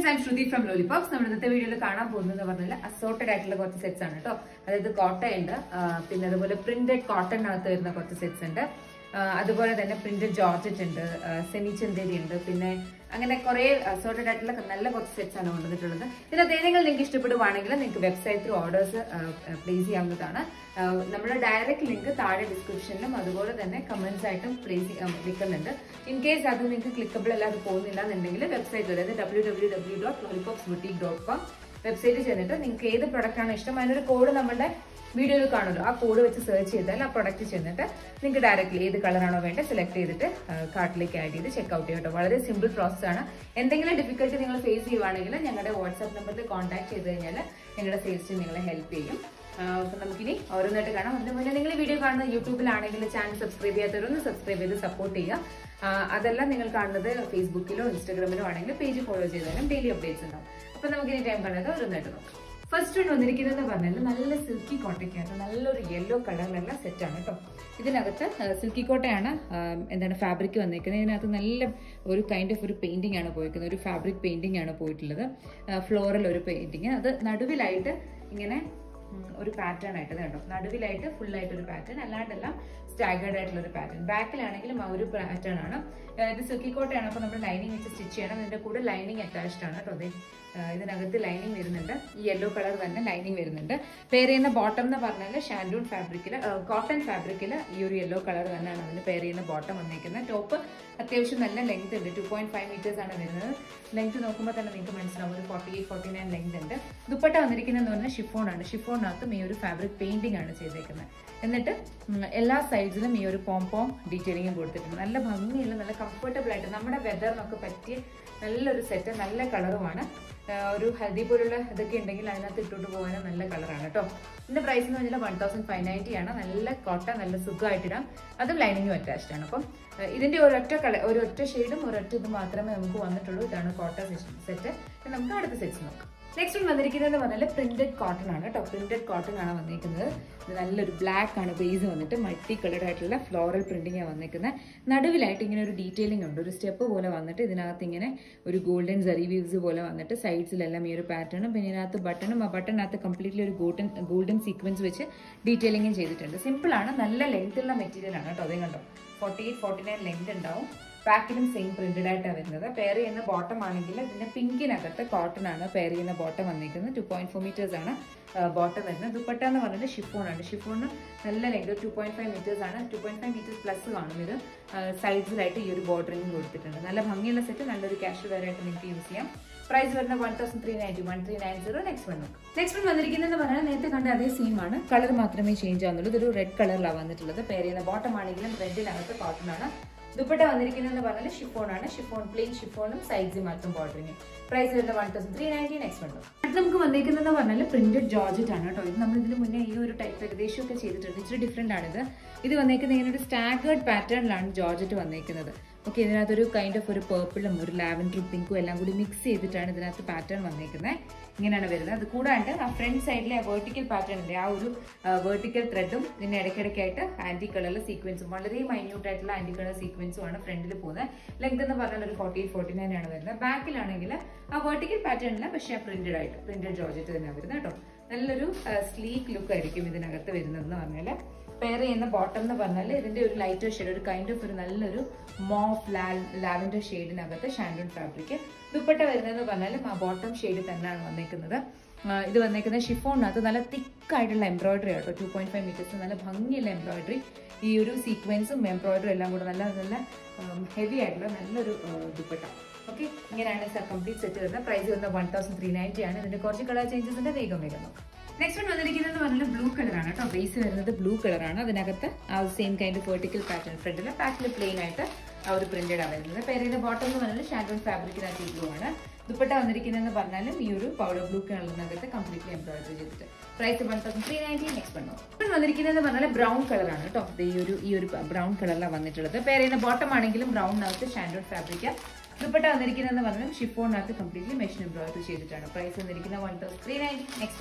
Friends I'm Shruti from Lollipops നമ്മൾ ഇന്നത്തെ വീഡിയോയിൽ കാണാൻ പോകുന്നത് പറഞ്ഞാൽ അസോർട്ടഡ് ആയിട്ടുള്ള കുറച്ച് സെറ്റ്സ് ആണ് കേട്ടോ അതായത് കോട്ടൺ ഉണ്ട് ആ, പിന്നെ അതുപോലെ പ്രിന്റഡ് കോട്ടണിനകത്ത് വരുന്ന കുറച്ച് സെറ്റ്സ് ഉണ്ട് ആ, അതുപോലെ തന്നെ പ്രിന്റഡ് ജോർജറ്റ് ഉണ്ട് സെമി ചന്തേരി ഉണ്ട് പിന്നെ അങ്ങനെ കുറെ അസോർട്ടഡ് ആയിട്ടുള്ള നല്ല കുറച്ച് സെറ്റ്സ് ആണ് കൊണ്ടുവന്നിട്ടുള്ളത് ഇതിനകത്ത് ഏതെങ്കിലും നിങ്ങൾക്ക് ഇഷ്ടപ്പെടുവാണെങ്കിൽ നിങ്ങൾക്ക് വെബ്സൈറ്റ് ത്രൂ ഓർഡേഴ്സ് പ്ലേസ് ചെയ്യാവുന്നതാണ് ആ, നമ്മുടെ ഡയറക്റ്റ് ലിങ്ക് താഴെ ഡിസ്ക്രിപ്ഷനിലും അതുപോലെ തന്നെ കമന്റ്സ് ആയിട്ടും പ്ലേസ് വെക്കുന്നുണ്ട് ഇൻ കേസ് അത് നിങ്ങൾക്ക് ക്ലിക്കബിൾ അല്ലാതെ പോകുന്നില്ല എന്നുണ്ടെങ്കിൽ വെബ്സൈറ്റ് അതായത് W W W dot Lollipops boutique dot com വെബ്സൈറ്റിൽ ചെന്നിട്ട് നിങ്ങൾക്ക് ഏത് പ്രൊഡക്റ്റ് ആണോ ഇഷ്ടം അതിനൊരു കോഡ് നമ്മുടെ വീഡിയോയിൽ കാണുമല്ലോ ആ കോഡ് വെച്ച് സെർച്ച് ചെയ്താൽ ആ പ്രൊഡക്റ്റ് ചെന്നിട്ട് നിങ്ങൾക്ക് ഡയറക്റ്റ്ലി ഏത് കളറാണോ വേണ്ടത് സെലക്ട് ചെയ്തിട്ട് കാർട്ടിലേക്ക് ആഡ് ചെയ്ത് ചെക്ക്ഔട്ട് ചെയ്യും കേട്ടോ വളരെ സിമ്പിൾ പ്രോസസ് ആണ് എന്തെങ്കിലും ഡിഫിക്കൽട്ടി നിങ്ങൾ ഫേസ് ചെയ്യുവാണെങ്കിൽ ഞങ്ങളുടെ വാട്സാപ്പ് നമ്പറിൽ കോൺടാക്ട് ചെയ്ത് കഴിഞ്ഞാൽ ഞങ്ങളുടെ സെയിൽസ് ടീം നിങ്ങളെ ഹെൽപ്പ് ചെയ്യും ആഹ് അപ്പൊ നമുക്കിനി ഓരോന്നായിട്ട് കാണാം അതിന് മുന്നേ നിങ്ങൾ ഈ വീഡിയോ കാണുന്നത് യൂട്യൂബിലാണെങ്കിൽ ചാനൽ സബ്സ്ക്രൈബ് ചെയ്യാത്തവരൊന്ന് സബ്സ്ക്രൈബ് ചെയ്ത് സപ്പോർട്ട് ചെയ്യുക ആഹ് അതെല്ലാം നിങ്ങൾ കാണുന്നത് ഫേസ്ബുക്കിലോ ഇൻസ്റ്റാഗ്രാമിലോ ആണെങ്കിൽ പേജ് ഫോളോ ചെയ്താലും ഡെയിലി അപ്ഡേറ്റ്സ് ഉണ്ടാവും അപ്പൊ നമുക്ക് ഇനി ടൈം കാണാതെ ഓരോന്നായിട്ട് നോക്കാം ഫസ്റ്റ് വൺ വന്നിരിക്കുന്നത് പറഞ്ഞാൽ നല്ല സിൽക്കി കോട്ടയ്ക്കകത്ത് നല്ലൊരു യെല്ലോ കളറിലുള്ള സെറ്റാണ് കേട്ടോ ഇതിനകത്ത് സിൽക്കി കോട്ടയാണ് ആം, എന്താണ് ഫാബ്രിക് വന്നിരിക്കുന്നത് ഇതിനകത്ത് നല്ല ഒരു കൈൻഡ് ഓഫ് ഒരു പെയിന്റിംഗ് ആണ് പോയിരിക്കുന്നത് ഒരു ഫാബ്രിക് പെയിന്റിംഗ് ആണ് പോയിട്ടുള്ളത് ഫ്ലോറൽ ഒരു പെയിന്റിങ് അത് നടുവിലായിട്ട് ഇങ്ങനെ ഉം, ഒരു പാറ്റേൺ ആയിട്ട് കേട്ടോ നടുവിലായിട്ട് ഫുൾ ആയിട്ട് ഒരു പാറ്റേൺ അല്ലാണ്ടെല്ലാം സ്റ്റാഗേർഡ് ആയിട്ടുള്ള ഒരു പാറ്റേൺ ബാക്കിലാണെങ്കിലും ആ ഒരു പാറ്റേൺ ആണ് ആ, ഇത് സിൽക്കി കോട്ടയാണ് അപ്പോൾ നമ്മൾ ലൈനിങ് വെച്ച് സ്റ്റിച്ച് ചെയ്യണം ഇതിന്റെ കൂടെ ലൈനിങ് അറ്റാച്ച്ഡ് ആണ് കേട്ടോ ദേ, ആ, ഇതിനകത്ത് ലൈനിങ് വരുന്നുണ്ട് ഈ യെല്ലോ കളർ തന്നെ ലൈനിങ് വരുന്നുണ്ട് പെയർ ചെയ്യുന്ന ബോട്ടം എന്ന് പറഞ്ഞാൽ ഷാൻഡൂൺ ഫാബ്രിക്കിൽ കോട്ടൺ ഫാബ്രിക്കിൽ ഈ ഒരു യെല്ലോ കളർ തന്നെയാണ് അതിന് പെയർ ചെയ്യുന്ന ബോട്ടം വന്നിരിക്കുന്നത് ടോപ്പ് അത്യാവശ്യം നല്ല ലെങ്ത് ഉണ്ട് ടു പോയിന്റ് ഫൈവ് മീറ്റേഴ്സ് ആണ് വരുന്നത് ലെങ്ത് നോക്കുമ്പോൾ തന്നെ നിങ്ങൾക്ക് മനസ്സിലാവും ഒരു forty eight forty nine length ഉണ്ട് ദുപ്പട്ട വന്നിരിക്കുന്നത് പറഞ്ഞാൽ ഷിഫോൺ ആണ് ഷിഫോണിനകത്തും ഈ ഒരു ഫാബ്രിക് പെയിന്റിംഗ് ആണ് ചെയ്തേക്കുന്നത് എന്നിട്ട് ഉം, എല്ലാ സൈഡ്സിലും ഈ ഒരു പോം പോം ഡീറ്റെയിലിംഗും കൊടുത്തിട്ടുണ്ട് നല്ല ഭംഗിയുള്ള നല്ല കംഫർട്ടബിൾ ആയിട്ട് നമ്മുടെ വെതറിനൊക്കെ പറ്റിയ നല്ലൊരു സെറ്റ് നല്ല കളറുമാണ് ഒരു ഹൽദി പോലുള്ള ഇതൊക്കെ ഉണ്ടെങ്കിൽ അതിനകത്ത് ഇട്ടോട്ട് പോകാനും നല്ല കളറാണ് കേട്ടോ ഇതിന്റെ പ്രൈസ് എന്ന് പറഞ്ഞാൽ വൺ തൗസൻഡ് ഫൈവ് നയൻറ്റി ആണ് നല്ല കോട്ടൺ നല്ല സുഖമായിട്ടിടാം അതും ലൈനിങ്ങും അറ്റാച്ച്ഡ് ആണ് അപ്പം ഏഹ്, ഇതിന്റെ ഒരൊറ്റ കളർ ഒരൊറ്റ ഷെയ്ഡും ഒരൊറ്റ ഇത് മാത്രമേ നമുക്ക് വന്നിട്ടുള്ളൂ ഇതാണ് കോട്ടൺ സെറ്റ് നമുക്ക് അടുത്ത സെറ്റ്സ് നോക്കാം നെക്സ്റ്റ് വൺ വന്നിരിക്കുന്നത് പറഞ്ഞാൽ പ്രിന്റഡ് കോട്ടൺ ആണ് കേട്ടോ പ്രിന്റഡ് കോട്ടൺ ആണ് വന്നിരിക്കുന്നത് ഇത് നല്ലൊരു ബ്ലാക്ക് ആണ് ബേസ് വന്നിട്ട് മൾട്ടി കളർഡ് ആയിട്ടുള്ള ഫ്ലോറൽ പ്രിന്റിംഗ് ആണ് വന്നിരിക്കുന്നത് നടുവിലായിട്ട് ഇങ്ങനെ ഒരു ഡീറ്റെയിലിംഗ് ഉണ്ട് ഒരു സ്റ്റെപ്പ് പോലെ വന്നിട്ട് ഇതിനകത്ത് ഇങ്ങനെ ഒരു ഗോൾഡൻ സെറി വീവ്സ് പോലെ വന്നിട്ട് സൈഡ്സിലെല്ലാം ഈ ഒരു പാറ്റേണും പിന്നെ ഇതിനകത്ത് ബട്ടണും ആ ബട്ടണിനകത്ത് കംപ്ലീറ്റ്ലി ഒരു ഗോൾഡൻ ഗോൾഡൻ സീക്വൻസ് വെച്ച് ഡീറ്റെയിലിംഗും ചെയ്തിട്ടുണ്ട് സിമ്പിൾ ആണ് നല്ല ലെങ്ത് ഉള്ള മെറ്റീരിയൽ ആണ് കേട്ടോ അതേ കണ്ടോ forty eight forty nine length ഉണ്ടാവും ബാക്കിലും സെയിം പ്രിന്റഡ് ആയിട്ടാണ് വരുന്നത് പെയർ ചെയ്യുന്ന ബോട്ടം ആണെങ്കിൽ ഇതിന്റെ പിങ്കിനകത്ത് കോട്ടൺ ആണ് പെയർ ചെയ്യുന്ന ബോട്ടം വന്നിരിക്കുന്നത് ടു പോയിന്റ് ഫോർ മീറ്റേഴ്സ് ആണ് ബോട്ടം വരുന്നത് ദുപ്പട്ട എന്ന് പറഞ്ഞാൽ ഷിഫോൺ ആണ് ഷിഫോണിന് നല്ല length two point five metres ആണ് two point five metres plus കാണും ഇത് സൈഡ്സിലായിട്ട് ഈ ഒരു ബോർഡറിങ് കൊടുത്തിട്ടുണ്ട് നല്ല ഭംഗിയുള്ള സെറ്റ് നല്ലൊരു ക്യാഷ് വെയർ ആയിട്ട് നിങ്ങൾക്ക് യൂസ് ചെയ്യാം പ്രൈസ് വരുന്ന one thousand three ninety one three nine zero next one നോക്കാം നെക്സ്റ്റ് വൺ വന്നിരിക്കുന്നത് പറഞ്ഞാൽ നേരത്തെ കണ്ട അതേ സെയിം ആണ് കളർ മാത്രമേ ചേഞ്ച് ആവുന്നുള്ളൂ ഇതൊരു റെഡ് കളറിലാണ് വന്നിട്ടുള്ളത് പെയർ ചെയ്യുന്ന ബോട്ടം ആണെങ്കിലും റെഡിനകത്ത് കോട്ടൺ ആണ് ദുപ്പട്ട വന്നിരിക്കുന്നത് പറഞ്ഞാൽ ഷിഫോൺ ആണ് ഷിഫോൺ പ്ലെയിൻ ഷിഫോണും സൈഡ്സ് മാത്രം ബോർഡറിങ് പ്രൈസ് വരുന്നത് one thousand three ninety next one അടുത്ത് നമുക്ക് വന്നിരിക്കുന്നത് പറഞ്ഞാൽ പ്രിന്റഡ് ജോർജറ്റ് ആണ് കേട്ടോ ഇത് നമ്മൾ ഇതിന് മുന്നേ ഈ ഒരു ടൈപ്പ് ഏകദേശം ഒക്കെ ചെയ്തിട്ടുണ്ട് ഇച്ചിരി ഡിഫറെന്റ് ആണിത് ഇത് വന്നേക്കുന്നത് ഇങ്ങനെ ഒരു സ്റ്റാഗേർഡ് പാറ്റേണിലാണ് ജോർജറ്റ് വന്നേക്കുന്നത് ഓക്കെ ഇതിനകത്തൊരു കൈൻഡ് ഓഫ് ഒരു പേർപ്പിളും ഒരു ലാവൻഡറും പിങ്കും എല്ലാം കൂടി മിക്സ് ചെയ്തിട്ടാണ് ഇതിനകത്ത് പാറ്റേൺ വന്നേക്കുന്നത് ഇങ്ങനെയാണ് വരുന്നത് അത് കൂടാണ്ട് ആ ഫ്രണ്ട് സൈഡിലെ ആ വെർട്ടിക്കൽ പാറ്റേൺ ഉണ്ട് ആ ഒരു വെർട്ടിക്കൽ ത്രെഡും ഇതിന്റെ ഇടയ്ക്കിടയ്ക്കായിട്ട് ആന്റി കളറിലെ സീക്വൻസും വളരെ മൈന്യൂട്ട് ആയിട്ടുള്ള ആന്റി കളർ സീക്വൻസും ആണ് ഫ്രണ്ടിൽ പോകുന്നത് ലെങ്ത് എന്ന് പറഞ്ഞാൽ ഒരു ഫോർട്ടി എയ്റ്റ് ഫോർട്ടി നയൻ ആണ് വരുന്നത് ബാക്കിലാണെങ്കിൽ ആ വെർട്ടിക്കൽ പാറ്റേണില്ല പക്ഷേ പ്രിന്റഡ് ആയിട്ട് പ്രിന്റഡ് ജോർജറ്റ് തന്നെയാണ് വരുന്നത് കേട്ടോ നല്ലൊരു സ്ലീക്ക് ലുക്ക് ആയിരിക്കും ഇതിനകത്ത് വരുന്നതെന്ന് പറഞ്ഞാൽ പെയർ ചെയ്യുന്ന ബോട്ടം എന്ന് പറഞ്ഞാൽ ഇതിന്റെ ഒരു ലൈറ്റർ ഷെയ്ഡ് ഒരു കൈൻഡ് ഓഫ് ഒരു നല്ലൊരു മോഫ് ലാവൻഡർ ഷെയ്ഡിനകത്ത് ഷാൻഡൺ ഫാബ്രിക് ദുപ്പട്ട വരുന്നതെന്ന് പറഞ്ഞാൽ ആ ബോട്ടം ഷെയ്ഡ് തന്നെയാണ് വന്നേക്കുന്നത് ആ, ഇത് വന്നേക്കുന്നത് ഷിഫോണിനകത്ത് നല്ല തിക്കായിട്ടുള്ള എംബ്രോയിഡറി ആട്ടോ ടു പോയിന്റ് ഫൈവ് മീറ്റേഴ്സ് നല്ല ഭംഗിയുള്ള എംബ്രോയിഡറി ഈ ഒരു സീക്വൻസും എംബ്രോയിഡറി എല്ലാം കൂടെ നല്ല നല്ല ഹെവി ആയിട്ടുള്ള നല്ലൊരു ആ, ദുപ്പട്ട ഓക്കെ ഇങ്ങനെയാണ് സർ കംപ്ലീറ്റ് സെറ്റ് വരുന്നത് പ്രൈസ് വരുന്നത് വൺ തൗസൻഡ് ത്രീ നയൻറ്റി ആണ് ഇതിന്റെ കുറച്ച് കളർ ചേഞ്ചസ് ഉണ്ട് വേഗം വേഗം നോക്കാം നെക്സ്റ്റ് വൺ വന്നിരിക്കുന്നത് പറഞ്ഞാൽ ബ്ലൂ കളറാണ് കേട്ടോ ബേസ് വരുന്നത് ബ്ലൂ കളറാണ് അതിനകത്ത് ആ same kind of vertical pattern ഫ്രണ്ടിൽ ബാക്കിൽ പ്ലെയിൻ ആയിട്ട് ആ ഒരു പ്രിന്റഡ് ആണ് വരുന്നത് പേരിന്റെ ബോട്ടം എന്ന് പറഞ്ഞാൽ ഷാൻഡോൺ ഫാബ്രിക്കിനകത്ത് ബ്ലൂ ആണ് ദുപ്പട്ട വന്നിരിക്കുന്നതെന്ന് പറഞ്ഞാലും ഈ ഒരു പൗഡർ ബ്ലൂ കളറിനകത്ത് കംപ്ലീറ്റ്ലി എംബ്രോയിഡറി ചെയ്തിട്ട് price one thousand three ninety next one ഇപ്പം വന്നിരിക്കുന്നത് പറഞ്ഞാൽ ബ്രൗൺ കളറാണ് കേട്ടോ ദേ ഈ ഒരു ഈ ഒരു ബ്രൗൺ കളറിലാണ് വന്നിട്ടുള്ളത് പേരിന്റെ ബോട്ടം ആണെങ്കിലും ബ്രൗണിനകത്ത് ഷാൻഡോൺ ഫാബ്രിക് ദുപ്പട്ട വന്നിരിക്കുന്നതെന്ന് പറഞ്ഞാൽ ഷിഫോണിനകത്ത് കംപ്ലീറ്റ്ലി മെഷീൻ എംബ്രോയിഡറി ചെയ്തിട്ടാണ് പ്രൈസ് വന്നിരിക്കുന്നത് one thousand three ninety next one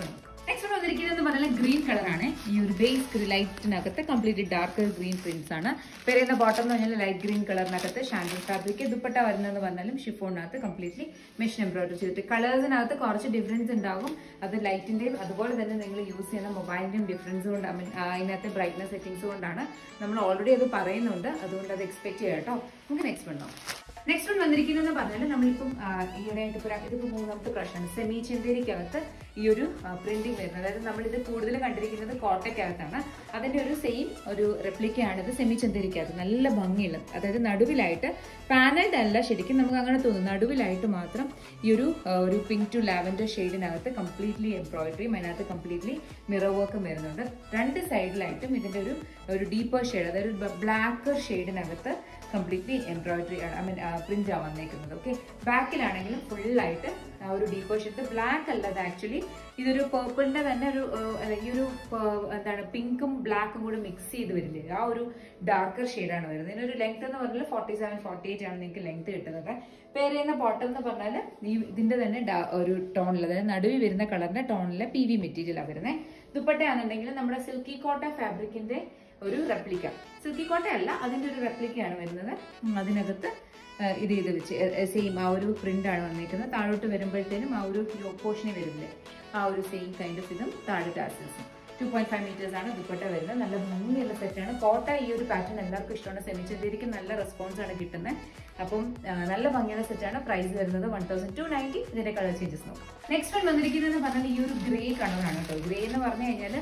next വന്നിരിക്കുന്നത് പറഞ്ഞാൽ ഗ്രീൻ കളറാണ് ഈ ഒരു ബേസ് ലൈറ്റിനകത്ത് കംപ്ലീറ്റ് ഡാർക്ക് ഗ്രീൻ പ്രിന്റ്സ് ആണ് പെരുന്ന ബോട്ടം എന്ന് പറഞ്ഞാൽ ലൈറ്റ് ഗ്രീൻ കളറിനകത്ത് ഷാൻഡിൽ ഫാബ്രിക് ദുപ്പട്ട വരുന്നതെന്ന് പറഞ്ഞാലും ഷിഫോണിനകത്ത് കംപ്ലീറ്റ്ലി മെഷീൻ എംബ്രോയിഡറി ചെയ്തിട്ട് കളേഴ്സിനകത്ത് കുറച്ച് ഡിഫറൻസ് ഉണ്ടാകും അത് ലൈറ്റിന്റെയും അതുപോലെ തന്നെ നിങ്ങൾ യൂസ് ചെയ്യുന്ന മൊബൈലിന്റെയും ഡിഫറൻസ് കൊണ്ട് ഐ മീൻ അതിനകത്ത് ബ്രൈറ്റ്നസ് സെറ്റിംഗ്സ് കൊണ്ടാണ് നമ്മൾ ഓൾറെഡി അത് പറയുന്നുണ്ട് അതുകൊണ്ട് അത് എക്സ്പെക്ട് ചെയ്യാം കേട്ടോ നമുക്ക് നെക്സ്റ്റ് വന്നോ നെക്സ്റ്റ് വൺ വന്നിരിക്കുന്നതെന്ന് പറഞ്ഞാൽ നമ്മളിപ്പം ആ, ഈയിടെയായിട്ട് ഇപ്പോൾ ഇതിപ്പോൾ മൂന്നാമത്തെ പ്രാവശ്യമാണ് സെമി ചെന്തേരിക്കകത്ത് ഈ ഒരു പ്രിന്റിംഗ് വരുന്നത് അതായത് നമ്മൾ ഇത് കൂടുതൽ കണ്ടിരിക്കുന്നത് കോട്ടയ്ക്കകത്താണ് അതിന്റെ ഒരു സെയിം ഒരു റെപ്ലിക്കയാണ് ഇത് സെമി ചെന്തേരിക്കകത്ത് നല്ല ഭംഗിയുള്ളത് അതായത് നടുവിലായിട്ട് പാനൽഡ് അല്ല ശരിക്കും നമുക്ക് അങ്ങനെ തോന്നും നടുവിലായിട്ട് മാത്രം ഈ ഒരു ആ, ഒരു പിങ്ക് ടു ലാവൻഡർ ഷെയ്ഡിനകത്ത് കംപ്ലീറ്റ്ലി എംബ്രോയിഡറിയും അതിനകത്ത് കംപ്ലീറ്റ്ലി മിറർ വർക്കും വരുന്നുണ്ട് രണ്ട് സൈഡിലായിട്ടും ഇതിന്റെ ഒരു ഒരു ഡീപ്പർ ഷെയ്ഡ് അതായത് ബ്ലാക്ക് ഷെയ്ഡിനകത്ത് completely embroidery I mean print ആ വന്നേക്കുന്നത് ഓക്കെ ബാക്കിലാണെങ്കിലും ഫുള്ളായിട്ട് ആ ഒരു ഡീപ്പർ ഷെയ്ഡ് ബ്ലാക്ക് അല്ല അത് ആക്ച്വലി ഇതൊരു പേർപ്പിളിന്റെ തന്നെ ഒരു ആ, അല്ല, ഈ ഒരു ആ, എന്താണ് പിങ്കും ബ്ലാക്കും കൂടെ മിക്സ് ചെയ്ത് വരില്ലേ ആ ഒരു ഡാർക്കർ ഷെയ്ഡാണ് വരുന്നത് ഇതിനൊരു ലെങ്ത് എന്ന് പറഞ്ഞാൽ ഫോർട്ടി സെവൻ ഫോർട്ടി എയ്റ്റ് ആണ് നിങ്ങൾക്ക് ലെങ്ത് കിട്ടുന്നത് പേര് ചെയ്യുന്ന ബോട്ടം എന്ന് പറഞ്ഞാൽ ഈ ഇതിന്റെ തന്നെ ഡാ- ഒരു ടോണിൽ അതായത് നടുവിൽ വരുന്ന കളറിന്റെ ടോണിലെ പി വി മെറ്റീരിയലാണ് വരുന്നത് ദുപ്പട്ടയാണെന്നുണ്ടെങ്കിൽ നമ്മുടെ സിൽക്കി കോട്ട ഫാബ്രിക്കിന്റെ ഒരു റെപ്ലിക്ക സിൽക്കി കോട്ട അല്ല അതിന്റെ ഒരു റെപ്ലിക്കയാണ് വരുന്നത് ഉം, അതിനകത്ത് ആ, ഇത് ചെയ്ത് വെച്ച് സെയിം ആ ഒരു പ്രിന്റ് ആണ് വന്നിരിക്കുന്നത് താഴോട്ട് വരുമ്പോഴത്തേനും ആ ഒരു പോർഷനെ വരില്ലേ ആ ഒരു സെയിം കൈൻഡ് ഓഫ് ഇതും താഴെ ടാസൽസും ടു പോയിന്റ് ഫൈവ് മീറ്റേഴ്സ് ആണ് ദുപ്പട്ട വരുന്നത് നല്ല ഭംഗിയുള്ള സെറ്റാണ് കോട്ട ഈ ഒരു പാറ്റേൺ എല്ലാവർക്കും ഇഷ്ടമാണ് സെമി ചെന്തിരിക്കും നല്ല റെസ്പോൺസ് ആണ് കിട്ടുന്നത് അപ്പം ആ, നല്ല ഭംഗിയുള്ള സെറ്റാണ് പ്രൈസ് വരുന്നത് വൺ തൗസൻഡ് ടു നയൻറ്റി ഇതിന്റെ കളർ ചേഞ്ചസ് നോക്കാം നെക്സ്റ്റ് വൺ വന്നിരിക്കുന്നത് പറഞ്ഞാൽ ഈ ഒരു ഗ്രേ കളറാണ് കേട്ടോ ഗ്രേ എന്ന് പറഞ്ഞു കഴിഞ്ഞാൽ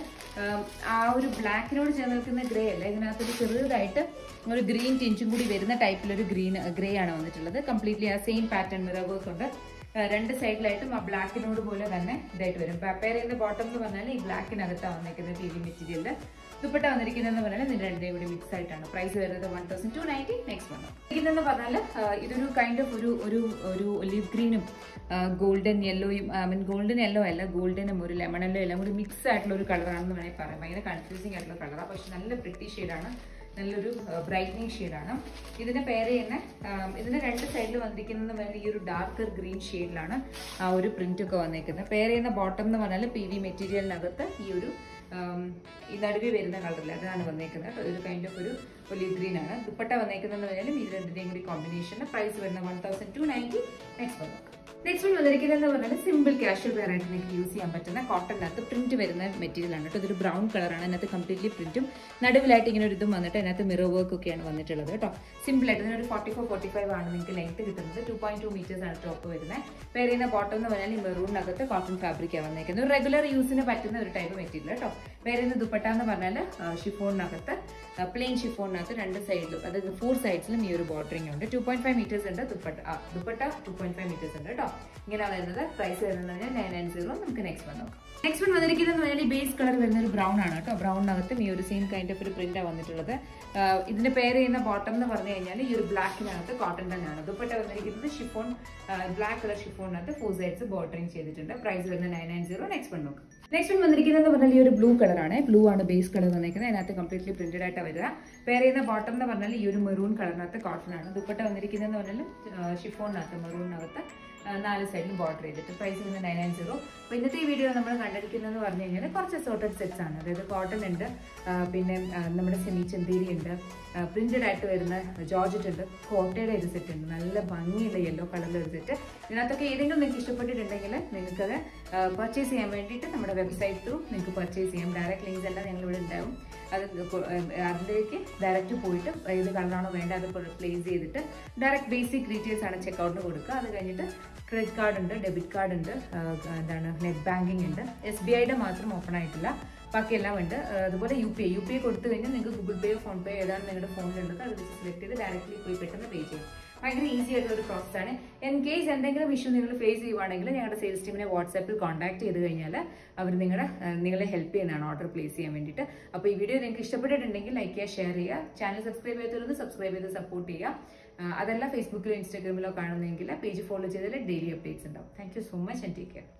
ആ ഒരു ബ്ലാക്കിനോട് ചേർന്ന് നിൽക്കുന്ന ഗ്രേ അല്ല ഇതിനകത്തൊരു ചെറുതായിട്ട് ഒരു ഗ്രീൻ ടിഞ്ചും കൂടി വരുന്ന ടൈപ്പിലൊരു ഗ്രീൻ ഗ്രേ ആണ് വന്നിട്ടുള്ളത് കംപ്ലീറ്റ്ലി ആ സെയിം പാറ്റേൺ മിറർ വർക്ക് ഉണ്ട് ആ, രണ്ട് സൈഡിലായിട്ടും ആ ബ്ലാക്കിനോട് പോലെ തന്നെ ഇതായിട്ട് വരും പേപ്പർ ചെയ്യുന്ന ബോട്ടം എന്ന് പറഞ്ഞാൽ ഈ ബ്ലാക്കിനകത്താണ് വന്നിരിക്കുന്നത് പി വി മെറ്റീരിയലിൽ ദുപ്പട്ട വന്നിരിക്കുന്നതെന്ന് പറഞ്ഞാൽ ഇതിന്റെ രണ്ടേയും കൂടി മിക്സ് ആയിട്ടാണ് പ്രൈസ് വരുന്നത് one thousand two ninety next വന്നു ഇതെന്ന് പറഞ്ഞാൽ ആ, ഇതൊരു കൈൻഡ് ഓഫ് ഒരു ഒരു ഒരു ഒലിവ് ഗ്രീനും ഗോൾഡൻ യെല്ലോയും ഐ മീൻ ഗോൾഡൻ യെല്ലോ അല്ല ഗോൾഡനും ഒരു ലെമൺ യെല്ലോ എല്ലാം കൂടി മിക്സ് ആയിട്ടുള്ള ഒരു കളറാണെന്ന് വേണമെങ്കിൽ പറയാം ഭയങ്കര കൺഫ്യൂസിങ് ആയിട്ടുള്ള കളറാണ് പക്ഷെ നല്ല പ്രിട്ടി ഷെയ്ഡാണ് നല്ലൊരു ബ്രൈറ്റനിങ് ഷെയ്ഡാണ് ഇതിന് പേര് തന്നെ ആം, ഇതിന് രണ്ട് സൈഡിൽ വന്നിരിക്കുന്നത് പറഞ്ഞാൽ ഈ ഒരു ഡാർക്കർ ഗ്രീൻ ഷെയ്ഡിലാണ് ആ ഒരു പ്രിന്റ് ഒക്കെ വന്നിരിക്കുന്നത് പേര് ചെയ്യുന്ന ബോട്ടം എന്ന് പറഞ്ഞാൽ പി വി മെറ്റീരിയലിനകത്ത് ഈ ഒരു ആം, ഈ നടുവിൽ വരുന്ന കളറിൽ അതാണ് വന്നേക്കുന്നത് കേട്ടോ. ഒരു കൈൻഡ് ഓഫ് ഒരു ഒലിവ് ഗ്രീൻ ആണ് ദുപ്പട്ട വന്നേക്കുന്നതെന്ന് പറഞ്ഞാലും ഇത് രണ്ടിന്റെയും കൂടി കോമ്പിനേഷൻ പ്രൈസ് വരുന്ന one thousand two ninety next വന്നു നെക്സ്റ്റ് വൺ വന്നിരിക്കുന്നത് പറഞ്ഞാൽ സിമ്പിൾ ക്യാഷ്വൽ വെയർ ആയിട്ട് നിങ്ങൾക്ക് യൂസ് ചെയ്യാൻ പറ്റുന്ന കോട്ടണിനകത്ത് പ്രിന്റ് വരുന്ന മെറ്റീരിയൽ ആണ് കേട്ടോ ഇതൊരു ബ്രൗൺ കളറാണ് അതിനകത്ത് കംപ്ലീറ്റ്ലി പ്രിന്റും നടുവിലായിട്ട് ഇങ്ങനെ ഒരു ഇതും വന്നിട്ട് അതിനകത്ത് മിറർ വർക്ക് ഒക്കെയാണ് വന്നിട്ടുള്ളത് കേട്ടോ സിമ്പിൾ ആയിട്ട് ഇതിനൊരു ഫോർട്ടി ഫോർ ഫോർട്ടി ഫൈവ് ആണ് നിങ്ങൾക്ക് ലെങ്ത് കിട്ടുന്നത് ടു പോയിന്റ് ടു മീറ്റേഴ്സ് ആണ് ടോപ്പ് വരുന്നത് പേര് ചെയ്യുന്ന ബോട്ടം എന്ന് പറഞ്ഞാൽ ഈ മെറൂണിനകത്ത് കോട്ടൺ ഫാബ്രിക്കാണ് വന്നേക്കുന്നത് ഒരു റെഗുലർ യൂസിന് പറ്റുന്ന ഒരു ടൈപ്പ് മെറ്റീരിയൽ കേട്ടോ പേര് ചെയ്യുന്ന ദുപ്പട്ട എന്ന് പറഞ്ഞാൽ ഷിഫോണിനകത്ത് പ്ലെയിൻ ഷിഫോണിനകത്ത് രണ്ട് സൈഡിലും അതായത് ഫോർ സൈഡ്സിലും ഈ ഒരു ബോർഡറിംഗ് ഉണ്ട് ടു പോയിന്റ് ഫൈവ് മീറ്റേഴ്സ് ഉണ്ട് ദുപ്പട്ട ആ, dupatta two point five metres ഉണ്ട് കേട്ടോ ഇങ്ങനെ വരുന്നത് പ്രൈസ് വരുന്നത് നയൻ നയൻ സീറോ നമുക്ക് നെക്സ്റ്റ് വന്ന് നോക്കാം നെക്സ്റ്റ് വൺ വന്നിരിക്കുന്നത് പറഞ്ഞാൽ ഈ ബേസ് കളർ വരുന്ന ഒരു ബ്രൗൺ ആണ് കേട്ടോ ബ്രൗണിനകത്തും ഈ ഒരു സെയിം കൈൻഡ് ഓഫ് ഒരു പ്രിന്റാണ് വന്നിട്ടുള്ളത് ആ, ഇതിന്റെ പേര് ചെയ്യുന്ന ബോട്ടം എന്ന് പറഞ്ഞു കഴിഞ്ഞാൽ ഈ ഒരു ബ്ലാക്കിനകത്ത് കോട്ടൺ തന്നെയാണ് ദുപ്പട്ട വന്നിരിക്കുന്നത് ഷിഫോൺ ബ്ലാക്ക് കളർ ഷിഫോണിനകത്ത് ഫോർ സൈഡ്സ് ബോർഡറിംഗ് ചെയ്തിട്ടുണ്ട് പ്രൈസ് വരുന്നത് nine nine zero next one നോക്കാം നെക്സ്റ്റ് വൺ വന്നിരിക്കുന്നത് പറഞ്ഞാൽ ഈ ഒരു ബ്ലൂ കളറാണ് ബ്ലൂ ആണ് ബേസ് കളർ വന്നിരിക്കുന്നത് അതിനകത്ത് കംപ്ലീറ്റ്ലി പ്രിന്റഡ് ആയിട്ട് വരിക പേര് ചെയ്യുന്ന ബോട്ടം എന്ന് പറഞ്ഞാൽ ഈ ഒരു മെറൂൺ കളറിനകത്ത് കോട്ടൺ ആണ് ദുപ്പട്ട വന്നിരിക്കുന്നത് പറഞ്ഞാൽ ഷിഫോണിനകത്ത് മെറൂണിനകത്ത് ആ, നാല് സൈഡിലും ബോർഡർ ചെയ്തിട്ട് പ്രൈസ് വരുന്നത് നയൻ നയൻ സീറോ അപ്പോൾ ഇന്നത്തെ ഈ വീഡിയോ നമ്മൾ കണ്ടിരിക്കുന്നതെന്ന് പറഞ്ഞു കഴിഞ്ഞാൽ കുറച്ച് സോർട്ടഡ് സെറ്റ്സ് ആണ് അതായത് കോട്ടൺ ഉണ്ട് ആ, പിന്നെ ആ, നമ്മുടെ സെമി ചന്തേരി ഉണ്ട് പ്രിന്റഡ് ആയിട്ട് വരുന്ന ജോർജറ്റ് ഉണ്ട് കോട്ടയുടെ ഒരു സെറ്റ് ഉണ്ട് നല്ല ഭംഗിയുള്ള യെല്ലോ കളറിലെ ഒരു സെറ്റ് ഇതിനകത്തൊക്കെ ഏതെങ്കിലും നിങ്ങൾക്ക് ഇഷ്ടപ്പെട്ടിട്ടുണ്ടെങ്കിൽ നിങ്ങൾക്കത് പർച്ചേസ് ചെയ്യാൻ വേണ്ടിയിട്ട് നമ്മുടെ വെബ്സൈറ്റ് ത്രൂ നിങ്ങൾക്ക് പർച്ചേസ് ചെയ്യാം ഡയറക്റ്റ് ലിങ്ക്സ് എല്ലാം ഞങ്ങൾ ഇവിടെ ഉണ്ടാവും അത് കൊ- ഏഹ് അതിലേക്ക് ഡയറക്റ്റ് പോയിട്ട് ഏത് കളറാണോ വേണ്ട അത് പ്ലേസ് ചെയ്തിട്ട് ഡയറക്റ്റ് ബേസിക് ഡീറ്റെയിൽസ് ആണ് ചെക്കൗട്ടിന് കൊടുക്കുക അത് കഴിഞ്ഞിട്ട് ക്രെഡിറ്റ് കാർഡ് ഉണ്ട് ഡെബിറ്റ് കാർഡ് ഉണ്ട് ആഹ് എന്താണ് നെറ്റ് ബാങ്കിങ് ഉണ്ട് എസ് ബി ഐയുടെ മാത്രം ഓപ്പൺ ആയിട്ടില്ല ബാക്കിയെല്ലാം ഉണ്ട് ആഹ് അതുപോലെ U P I U P I കൊടുത്തു കഴിഞ്ഞാൽ നിങ്ങൾക്ക് ഗൂഗിൾ പേയോ ഫോൺ പേ ഏതാണ് നിങ്ങളുടെ ഫോണിലുള്ളത് അത് വെച്ച് സെലക്ട് ചെയ്ത് ഡയറക്റ്റ്ലി പോയി പെട്ടെന്ന് പേ ചെയ്യും ഭയങ്കര ഈസി ആയിട്ടുള്ള ഒരു പ്രോസസ് ആണ് ഇൻ കേസ് എന്തെങ്കിലും ഇഷ്യൂ നിങ്ങൾ ഫേസ് ചെയ്യുവാണെങ്കിൽ ഞങ്ങളുടെ സെയിൽസ് ടീമിനെ വാട്സാപ്പിൽ കോൺടാക്ട് ചെയ്ത് കഴിഞ്ഞാൽ അവർ നിങ്ങളുടെ ആഹ് നിങ്ങളെ ഹെൽപ്പ് ചെയ്യുന്നതാണ് ഓർഡർ പ്ലേസ് ചെയ്യാൻ വേണ്ടിയിട്ട് അപ്പോൾ ഈ വീഡിയോ നിങ്ങൾക്ക് ഇഷ്ടപ്പെട്ടിട്ടുണ്ടെങ്കിൽ ലൈക്ക് ചെയ്യുക ഷെയർ ചെയ്യുക ചാനൽ സബ്സ്ക്രൈബ് ചെയ്തിരുന്നത് സബ്സ്ക്രൈബ് ചെയ്ത് സപ്പോർട്ട് ചെയ്യുക ആഹ് അതല്ല ഫേസ്ബുക്കിലോ ഇൻസ്റ്റാഗ്രാമിലോ കാണുന്നെങ്കിൽ പേജ് ഫോളോ ചെയ്താൽ ഡെയിലി അപ്ഡേറ്റ്സ് ഉണ്ടാവും thank you so much and take care